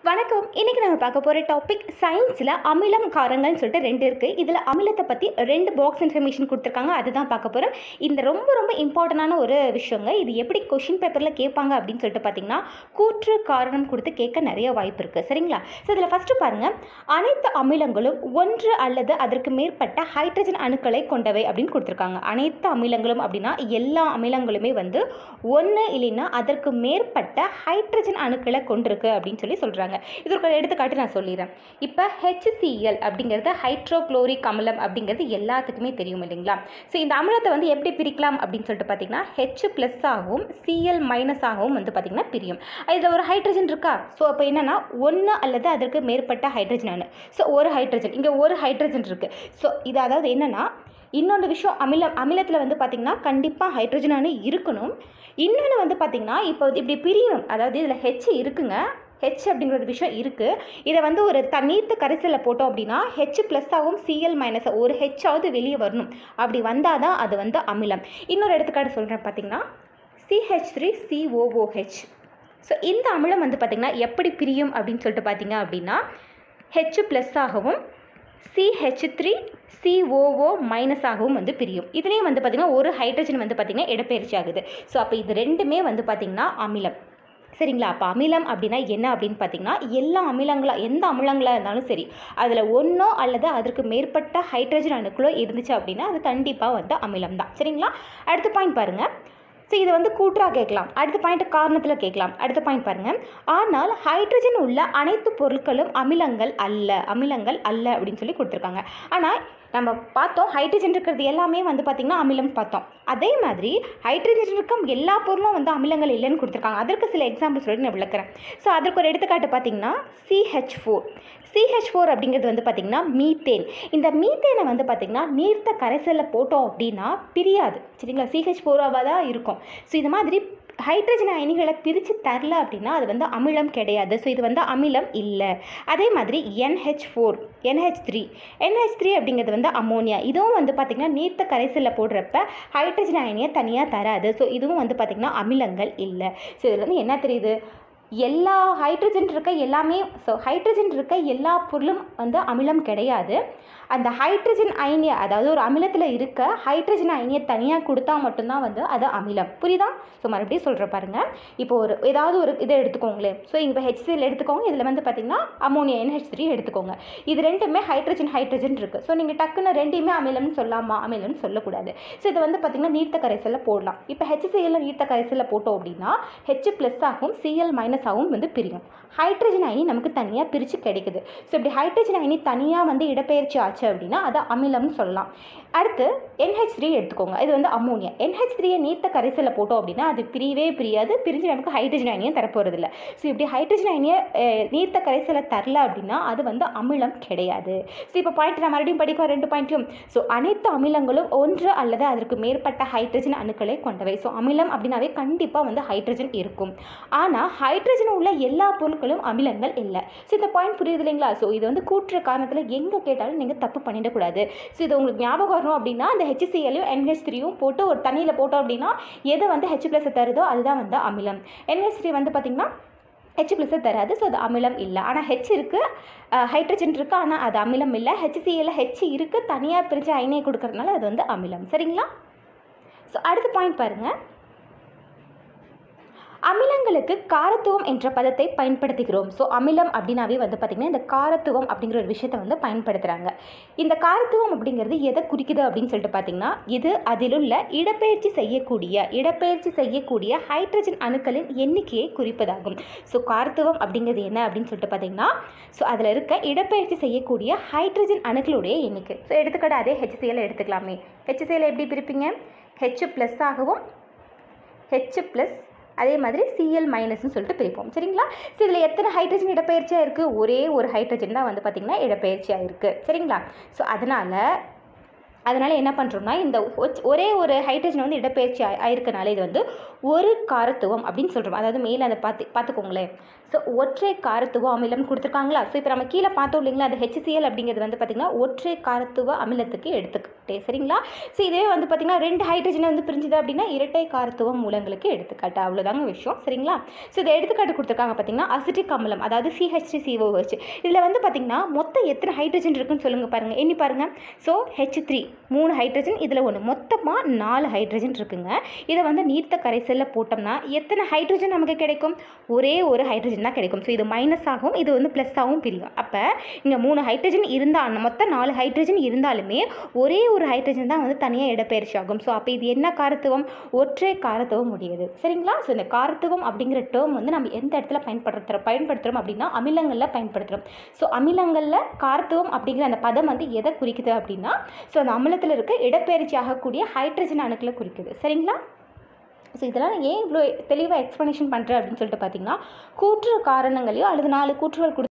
வணக்கம் இன்றைக்கி நம்ம பார்க்க போகிற டாபிக் சயின்ஸில் அமிலம் காரங்கள்னு சொல்லிட்டு ரெண்டு இருக்குது இதில் அமிலத்தை பற்றி ரெண்டு பாக்ஸ் இன்ஃபர்மேஷன் கொடுத்துருக்காங்க அதுதான் பார்க்க போகிறோம் இந்த ரொம்ப ரொம்ப இம்பார்ட்டண்டான ஒரு விஷயங்க இது எப்படி கொஷின் பேப்பரில் கேட்பாங்க அப்படின்னு சொல்லிட்டு பார்த்தீங்கன்னா கூற்று காரணம் கொடுத்து கேட்க நிறைய வாய்ப்பு இருக்குது சரிங்களா ஸோ இதில் ஃபஸ்ட்டு பாருங்கள் அனைத்து அமிலங்களும் ஒன்று அல்லது அதற்கு மேற்பட்ட ஹைட்ரஜன் அணுக்களை கொண்டவை அப்படின்னு கொடுத்துருக்காங்க அனைத்து அமிலங்களும் அப்படின்னா எல்லா அமிலங்களுமே வந்து ஒன்று இல்லைன்னா அதற்கு மேற்பட்ட ஹைட்ரஜன் அணுக்களை கொண்டிருக்கு அப்படின்னு சொல்லி சொல்கிறாங்க இதற்கு ஒரு எடுத்துக்காட்டு நான் சொல்லிடுறேன் இப்போ HCl அப்படிங்கிறது ஹைட்ரோக்ளோரிக் அமிலம் அப்படிங்கிறது எல்லாத்துக்குமே தெரியும் இல்லைங்களா ஸோ இந்த அமிலத்தை வந்து எப்படி பிரிக்கலாம் அப்படின்னு சொல்லிட்டு பார்த்தீங்கன்னா ஹெச் ப்ளஸ் ஆகவும் சிஎல் மைனஸ் ஆகவும் வந்து பார்த்திங்கன்னா பிரியும் இதில் ஒரு ஹைட்ரஜன் இருக்கா ஸோ அப்போ என்னென்னா ஒன்று அல்லது அதற்கு மேற்பட்ட ஹைட்ரஜன் அணு ஸோ ஒரு ஹைட்ரஜன் இங்கே ஒரு ஹைட்ரஜன் இருக்குது ஸோ இது அதாவது என்னென்னா இன்னொன்று விஷயம் அமிலம் அமிலத்தில் வந்து பார்த்திங்கன்னா கண்டிப்பாக ஹைட்ரஜன் அணு இருக்கணும் இன்னொன்று வந்து பார்த்திங்கன்னா இப்போ இப்படி பிரியணும் அதாவது இதில் ஹெச் இருக்குங்க ஹெச் அப்படிங்கிற ஒரு விஷயம் இருக்குது இதை வந்து ஒரு தண்ணீர்த்து கரைசலில் போட்டோம் அப்படின்னா ஹெச் ப்ளஸ் ஆகும் சிஎல் மைனஸ் ஒரு ஹெச்சாவது வெளியே வரணும் அப்படி வந்தால் தான் அது வந்து அமிலம் இன்னொரு எடுத்துக்காட்டு சொல்கிறேன் பார்த்தீங்கன்னா சிஹெச் த்ரீ சிஓஓஹெச் ஸோ இந்த அமிலம் வந்து பார்த்திங்கன்னா எப்படி பிரியும் அப்படின்னு சொல்லிட்டு பார்த்தீங்க அப்படின்னா ஹெச் ப்ளஸ் ஆகவும் சிஹெச் த்ரீ சிஓஓ மைனஸ் ஆகவும் வந்து பிரியும் இதுலேயும் வந்து பார்த்திங்கன்னா ஒரு ஹைட்ரஜன் வந்து பார்த்திங்கன்னா இடப்பெயர்ச்சி ஆகுது ஸோ அப்போ இது ரெண்டுமே வந்து பார்த்திங்கன்னா அமிலம் சரிங்களா அப்போ அமிலம் அப்படின்னா என்ன அப்படின்னு பார்த்தீங்கன்னா எல்லா அமிலங்களாக எந்த அமிலங்களாக இருந்தாலும் சரி அதில் ஒன்றோ அல்லது அதற்கு மேற்பட்ட ஹைட்ரஜன் அணுக்களோ இருந்துச்சு அப்படின்னா அது கண்டிப்பாக வந்து அமிலம் தான் சரிங்களா அடுத்த பாயிண்ட் பாருங்கள் ஸோ இதை வந்து கூற்றாக கேட்கலாம் அடுத்த பாயிண்ட் காரணத்தில் கேட்கலாம் அடுத்த பாயிண்ட் பாருங்கள் ஆனால் ஹைட்ரஜன் உள்ள அனைத்து பொருட்களும் அமிலங்கள் அல்ல அமிலங்கள் அல்ல அப்படின்னு சொல்லி கொடுத்துருக்காங்க ஆனால் நம்ம பார்த்தோம் ஹைட்ரஜன் இருக்கிறது எல்லாமே வந்து பார்த்திங்கன்னா அமிலம் பார்த்தோம் அதே மாதிரி ஹைட்ரஜன் இருக்கும் எல்லா பொருளும் வந்து அமிலங்கள் இல்லைன்னு கொடுத்துருக்காங்க அதற்கு சில எக்ஸாம்பிள் சொல்லி நான் விளக்குறேன் ஸோ அதற்கு ஒரு எடுத்துக்காட்டு பார்த்தீங்கன்னா சிஹெச் ஃபோர் சிஹெச் ஃபோர் அப்படிங்கிறது வந்து பார்த்திங்கன்னா மீத்தேன் இந்த மீத்தேனை வந்து பார்த்திங்கன்னா நீர்த்த கரைசலில் போட்டோம் அப்படின்னா பிரியாது சரிங்களா சிஹெச் ஃபோராவாக தான் இருக்கும் ஸோ இது மாதிரி ஹைட்ரஜன் அயனிகளை பிரித்து தரல அப்படின்னா அது வந்து அமிலம் கிடையாது ஸோ இது வந்து அமிலம் இல்லை அதே மாதிரி NH four NH three NH three அப்படிங்கிறது வந்து அமோனியா இதுவும் வந்து பார்த்திங்கன்னா நீர்த்த கரைசலில் போடுறப்ப ஹைட்ரஜன் அயனியை தனியாக தராது ஸோ இதுவும் வந்து பார்த்திங்கன்னா அமிலங்கள் இல்லை ஸோ இதில் வந்து என்ன தெரியுது எல்லா ஹைட்ரஜன் இருக்க எல்லாமே ஸோ ஹைட்ரஜன் இருக்க எல்லா பொருளும் வந்து அமிலம் கிடையாது அந்த ஹைட்ரஜன் அயனியை அதாவது ஒரு அமிலத்தில் இருக்க ஹைட்ரஜன் அயனியை தனியாக கொடுத்தா மட்டும்தான் வந்து அது அமிலம் புரியுதா ஸோ மறுபடியும் சொல்கிற பாருங்கள் இப்போ ஒரு ஏதாவது ஒரு இதை எடுத்துக்கோங்களேன் ஸோ இப்போ ஹெச்சிஎல் எடுத்துக்கோங்க இதில் வந்து பார்த்திங்கன்னா அமோனியா என்ஹெச் த்ரீ எடுத்துக்கோங்க இது ரெண்டுமே ஹைட்ரஜன் ஹைட்ரஜன் இருக்குது ஸோ நீங்கள் டக்குன்னு ரெண்டையுமே அமிலம்னு சொல்லாமா அமிலம்னு சொல்லக்கூடாது ஸோ இதை வந்து பார்த்திங்கன்னா நீர்த்த கரைசலில் போடலாம் இப்போ ஹெச்சிஎல் நீர்த்த கரைசலில் போட்டோம் அப்படின்னா ஹெச் ப்ளஸ் ஆகும் சிஎல் மைனஸ் ஆகும் வந்து பிரியும் ஹைட்ரஜன் அயனி நமக்கு தனியாக பிரித்து கிடைக்குது ஸோ இப்படி ஹைட்ரஜன் அயனி தனியாக வந்து இடப்பெயர்ச்சி ஆச்சு அப்படின்னா அதை அமிலம்னு சொல்லலாம் அடுத்து என்ஹெச் த்ரீ எடுத்துக்கோங்க இது வந்து அமோனியா என்ஹெச் த்ரீயை நீர்த்த கரைசலில் போட்டோம் அப்படின்னா அது பிரியவே பிரியாது பிரிஞ்சு நமக்கு ஹைட்ரஜன் அயனியை தரப்போகிறதில்ல ஸோ இப்படி ஹைட்ரஜன் அயனியை நீர்த்த கரைசலை தரல அப்படின்னா அது வந்து அமிலம் கிடையாது ஸோ இப்போ பாயிண்ட் நான் மறுபடியும் படிக்க ரெண்டு பாயிண்ட்டும் ஸோ அனைத்து அமிலங்களும் ஒன்று அல்லது அதற்கு மேற்பட்ட ஹைட்ரஜன் அணுக்களை கொண்டவை ஸோ அமிலம் அப்படின்னாவே கண்டிப்பாக வந்து ஹைட்ரஜன் இருக்கும் ஆனால் ஹைட்ரஜன் உள்ள எல்லா பொருட்களும் அமிலங்கள் இல்லை ஸோ இந்த பாயிண்ட் புரியுது இல்லைங்களா ஸோ இது வந்து கூற்று காரணத்தில் எங்கே கேட்டாலும் நீங்கள் தப்பு பண்ணிடக்கூடாது ஸோ இது உங்களுக்கு ஞாபகம் வரணும் அப்படின்னா அந்த ஹெச்சிசிஎலையும் என்ஹெச் த்ரீயும் போட்டு ஒரு தண்ணியில் போட்டோம் அப்படின்னா எது வந்து ஹெச் ப்ளஸ் தருதோ அதுதான் வந்து அமிலம் என்ஹெச் த்ரீ வந்து பார்த்திங்கன்னா ஹெச் ப்ளஸ்ஸை தராது ஸோ அது அமிலம் இல்லை ஆனால் ஹெச் இருக்குது ஹைட்ரஜன் இருக்குது ஆனால் அது அமிலம் இல்லை ஹெச்சிசிஎல்ல ஹெச் இருக்குது தனியாக பிரித்து அயனியை கொடுக்கறதுனால அது வந்து அமிலம் சரிங்களா ஸோ அடுத்த பாயிண்ட் பாருங்கள் அமிலங்களுக்கு காரத்துவம் என்ற பதத்தை பயன்படுத்துகிறோம் ஸோ அமிலம் அப்படின்னாவே வந்து பார்த்திங்கன்னா இந்த காரத்துவம் அப்படிங்கிற ஒரு விஷயத்தை வந்து பயன்படுத்துகிறாங்க இந்த காரத்துவம் அப்படிங்கிறது எதை குறிக்குது அப்படின்னு சொல்லிட்டு பார்த்திங்கன்னா இது அதிலுள்ள இடப்பெயர்ச்சி செய்யக்கூடிய இடப்பெயர்ச்சி செய்யக்கூடிய ஹைட்ரஜன் அணுக்களின் எண்ணிக்கையை குறிப்பதாகும் ஸோ காரத்துவம் அப்படிங்கிறது என்ன அப்படின்னு சொல்லிட்டு பார்த்திங்கன்னா ஸோ அதில் இருக்க இடப்பெயர்ச்சி செய்யக்கூடிய ஹைட்ரஜன் அணுக்களுடைய எண்ணிக்கை ஸோ எடுத்துக்கிட்ட அதே ஹெச்சிசிஎல் எடுத்துக்கலாமே ஹெச்சிசிஎல் எப்படி பிரிப்பீங்க ஹெச் ப்ளஸ் ஆகவும் ஹெச் ப்ளஸ் அதே மாதிரி சிஎல் மைனஸ்னு சொல்லிட்டு பிரிப்போம் சரிங்களா ஸோ இதில் எத்தனை ஹைட்ரஜன் இடப்பெயர்ச்சியாக இருக்குது ஒரே ஒரு ஹைட்ரஜன் தான் வந்து பார்த்திங்கன்னா இடப்பெயர்ச்சியாக இருக்குது சரிங்களா ஸோ அதனால் அதனால் என்ன பண்ணுறோம்னா இந்த ஒரே ஒரு ஹைட்ரஜன் வந்து இடப்பெயர்ச்சி ஆயிருக்கனால இது வந்து ஒரு காரத்துவம் அப்படின்னு சொல்கிறோம் அதாவது மேலே அதை பார்த்து பார்த்துக்கோங்களேன் ஸோ ஒற்றை காரத்துவ அமிலம் கொடுத்துருக்காங்களா ஸோ இப்போ நம்ம கீழே பார்த்தோம் இல்லைங்களா அது ஹெச்சிசிஎல் அப்படிங்கிறது வந்து பார்த்திங்கன்னா ஒற்றை காரத்துவ அமிலத்துக்கு எடுத்துக்கு எடுத்துக்காட்டு சரிங்களா ஸோ இதே வந்து பார்த்திங்கன்னா ரெண்டு ஹைட்ரஜன் வந்து பிரிஞ்சுது அப்படின்னா இரட்டை காரத்துவ மூலங்களுக்கு எடுத்துக்காட்டு அவ்வளோதாங்க விஷயம் சரிங்களா ஸோ இதை எடுத்துக்காட்டு கொடுத்துருக்காங்க பார்த்தீங்கன்னா அசிட்டிக் அமிலம் அதாவது சிஹெச்டி சிஓஹெச் இதில் வந்து பார்த்திங்கன்னா மொத்தம் எத்தனை ஹைட்ரஜன் இருக்குன்னு சொல்லுங்கள் பாருங்கள் எண்ணி பாருங்கள் ஸோ ஹெச் த்ரீ மூணு ஹைட்ரஜன் இதில் ஒன்று மொத்தமாக நாலு ஹைட்ரஜன் இருக்குங்க இதை வந்து நீர்த்த கரைசலில் போட்டோம்னா எத்தனை ஹைட்ரஜன் நமக்கு கிடைக்கும் ஒரே ஒரு ஹைட்ரஜன் தான் கிடைக்கும் ஸோ இது மைனஸ் ஆகும் இது வந்து ப்ளஸ் ஆகும் பிரியும் அப்போ இங்கே மூணு ஹைட்ரஜன் இருந்தால் மொத்தம் நாலு ஹைட்ரஜன் இருந்தாலுமே ஒரே ஒரு ஹைட்ரஜன் தான் வந்து தனியாக இடப்பெயர்ச்சி ஆகும் ஸோ அப்போ இது என்ன காரத்துவம் ஒற்றை காரத்துவம் முடியுது சரிங்களா ஸோ இந்த காரத்துவம் அப்படிங்கிற டேர்ம் வந்து நம்ம எந்த இடத்துல பயன்படுத்துகிறோம் பயன்படுத்துகிறோம் அப்படின்னா அமிலங்களில் பயன்படுத்துகிறோம் ஸோ அமிலங்களில் காரத்துவம் அப்படிங்கிற அந்த பதம் வந்து எதை குறிக்குது அப்படின்னா ஸோ அந்த அமிலத்தில் இருக்க இடப்பெயர்ச்சி ஆகக்கூடிய ஹைட்ரஜன் அணுக்களை குறிக்குது சரிங்களா ஸோ இதெல்லாம் நான் ஏன் இவ்வளோ தெளிவாக எக்ஸ்ப்ளனேஷன் பண்ணுறேன் அப்படின்னு சொல்லிட்டு பார்த்தீங்கன்னா கூற்று காரணங்களையோ அல்லது நாலு கூற்றுகள் கொடு